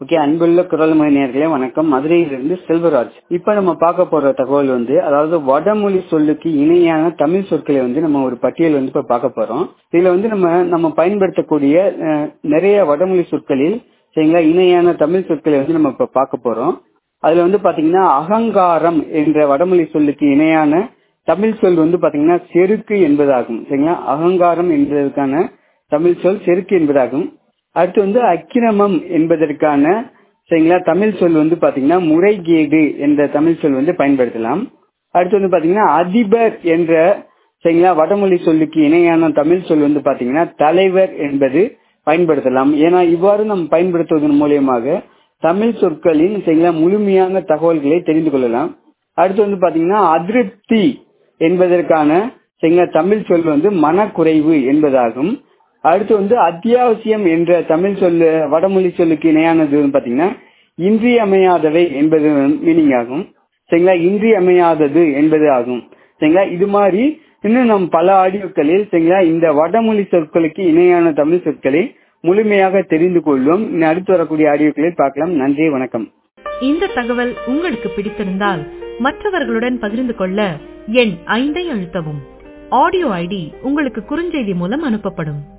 okay அன்புள்ள குரல்மொழி நேர்களே வணக்கம் மதுரையிலிருந்து செல்வராஜ் இப்ப நம்ம பார்க்க போற தகவல் வந்து அதாவது வடமொழி சொல்லுக்கு இணையான தமிழ் சொற்களை வந்து நம்ம ஒரு பட்டியல் வந்து இப்ப பார்க்க போறோம் இதுல வந்து நம்ம நம்ம பயன்படுத்தக்கூடிய அஹ், நிறைய வடமொழி சொற்களில் சரிங்களா இணையான தமிழ் சொற்களை வந்து நம்ம இப்ப பார்க்க போறோம் அதுல வந்து பாத்தீங்கன்னா அகங்காரம் என்ற வடமொழி சொல்லுக்கு இணையான தமிழ் சொல் வந்து பாத்தீங்கன்னா செருக்கு என்பதாகும் சரிங்களா அகங்காரம் என்பதற்கான தமிழ் சொல் செருக்கு என்பதாகும் அடுத்து வந்து அக்கிரமம் என்பதற்கான சரிங்களா தமிழ் சொல் வந்து பாத்தீங்கன்னா முறைகேடு என்ற தமிழ் சொல் வந்து பயன்படுத்தலாம் அடுத்து வந்து பாத்தீங்கன்னா அதிபர் என்ற சரிங்களா வடமொழி சொல்லுக்கு இணையான தமிழ் சொல் வந்து பாத்தீங்கன்னா தலைவர் என்பது பயன்படுத்தலாம் ஏன்னா இவ்வாறு நம்ம பயன்படுத்துவதன் மூலியமாக தமிழ் சொற்களின் சரிங்களா முழுமையான தகவல்களை தெரிந்து கொள்ளலாம் அடுத்து வந்து பாத்தீங்கன்னா அதிருப்தி என்பதற்கான சரிங்களா தமிழ் சொல் வந்து மனக்குறைவு என்பதாகும் அடுத்து வந்து அத்தியாவசியம் என்ற தமிழ் சொல்லு வடமொழி சொல்லுக்கு இணையானது வந்து பாத்தீங்கன்னா இன்றியமையாதவை என்பது மீனிங் ஆகும் சரிங்களா இன்றியமையாதது என்பது ஆகும் சரிங்களா இது மாதிரி இன்னும் நம் பல ஆடியோக்களில் சரிங்களா இந்த வடமொழி சொற்களுக்கு இணையான தமிழ் சொற்களை முழுமையாக தெரிந்து கொள்வோம் இன்னும் அடுத்து வரக்கூடிய ஆடியோக்களில் பார்க்கலாம் நன்றி வணக்கம் இந்த தகவல் உங்களுக்கு பிடித்திருந்தால் மற்றவர்களுடன் பகிர்ந்து கொள்ள எண் ஐந்தை அழுத்தவும் ஆடியோ ஐடி உங்களுக்கு குறுஞ்செய்தி மூலம் அனுப்பப்படும்